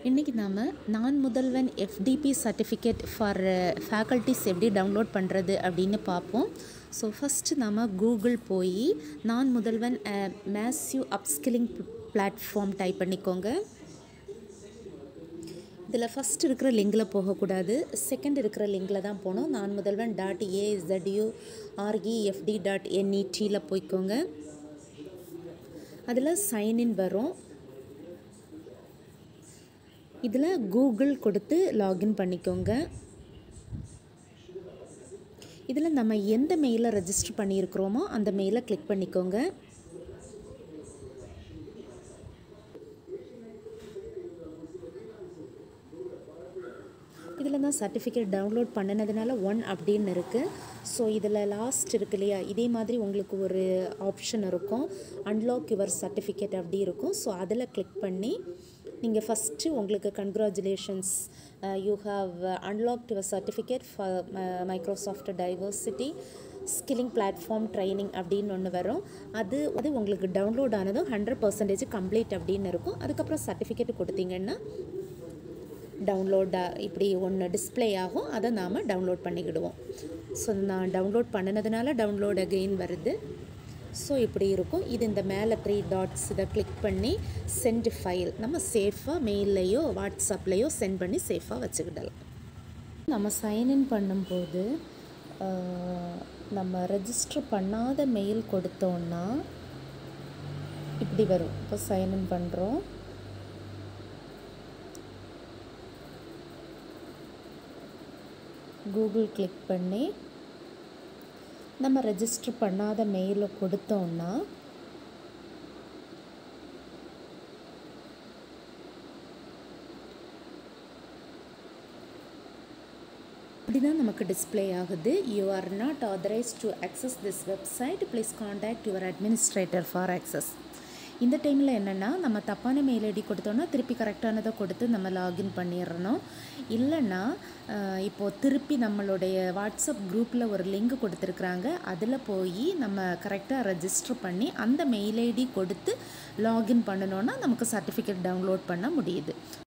இன்றைக்கி நாம் Naan Mudhalvan FDP certificate for faculties எப்படி டவுன்லோட் பண்ணுறது அப்படின்னு பார்ப்போம் ஸோ ஃபஸ்ட்டு நாம் கூகுள் போய் Naan Mudhalvan massive upskilling platform type பண்ணிக்கோங்க இதில் ஃபஸ்ட் இருக்கிற லிங்கில் போகக்கூடாது செகண்ட் இருக்கிற லிங்கில் தான் போகணும் நான் முதல்வன் டாட் ஏஎஸ்டபிள்யூ ஆர்இஎஃப்டி டாட் என்இடியில் போய்க்கோங்க அதில் சைன்இன் வரும் இதில் கூகுள் கொடுத்து லாகின் பண்ணிக்கோங்க இதில் நம்ம எந்த மெயிலை ரெஜிஸ்டர் பண்ணியிருக்கிறோமோ அந்த மெயிலை கிளிக் பண்ணிக்கோங்க இதில் தான் சர்டிஃபிகேட் டவுன்லோட் பண்ணினதுனால ஒன் அப்படின்னு இருக்குது ஸோ இதில் லாஸ்ட் இருக்கு இல்லையா இதே மாதிரி உங்களுக்கு ஒரு ஆப்ஷன் இருக்கும் அன்லாக் யுவர் சர்டிஃபிகேட் அப்படி இருக்கும் ஸோ அதில் கிளிக் பண்ணி நீங்கள் ஃபஸ்ட்டு உங்களுக்கு congratulations you have unlocked your certificate for Microsoft diversity skilling platform training அப்படின்னு ஒன்று வரும் அது அது உங்களுக்கு டவுன்லோட் ஆனதும் ஹண்ட்ரட் பர்சன்டேஜ் கம்ப்ளீட் அப்படின்னு இருக்கும் அதுக்கப்புறம் சர்டிஃபிகேட் கொடுத்தீங்கன்னா டவுன்லோடாக இப்படி ஒன்று டிஸ்பிளே ஆகும் அதை நாம் டவுன்லோட் பண்ணிக்கிடுவோம் ஸோ நான் டவுன்லோட் பண்ணினதுனால டவுன்லோட் அகெயின் வருது ஸோ இப்படி இருக்கும் இது இந்த மேலே த்ரீ டாட்ஸ் இதை கிளிக் பண்ணி சென்ட் ஃபைல் நம்ம சேஃபாக மெயில்லையோ வாட்ஸ்அப்லேயோ சென்ட் பண்ணி சேஃபாக வச்சுக்கிடலாம் நம்ம சைன்இன் பண்ணும்போது நம்ம ரெஜிஸ்டர் பண்ணாத மெயில் கொடுத்தோன்னா இப்படி வரும் இப்போ சைன்இன் பண்ணுறோம் கூகுள் கிளிக் பண்ணி நம்ம ரெஜிஸ்டர் பண்ணாத மெயிலை கொடுத்தோன்னா இப்படி தான் நமக்கு டிஸ்பிளே ஆகுது you are not authorize to access this website please contact your administrator for access இந்த டைமில் என்னென்னா நம்ம தப்பான மெயில் ஐடி கொடுத்தோன்னா திருப்பி கரெக்டானதை கொடுத்து நம்ம லாகின் பண்ணிடணும் இல்லைன்னா இப்போது திருப்பி நம்மளுடைய வாட்ஸ்அப் குரூப்பில் ஒரு லிங்க் கொடுத்துருக்குறாங்க அதில் போய் நம்ம கரெக்டாக ரெஜிஸ்டர் பண்ணி அந்த மெயில் ஐடி கொடுத்து லாகின் பண்ணணுன்னா நமக்கு சர்டிஃபிகேட் டவுன்லோட் பண்ண முடியுது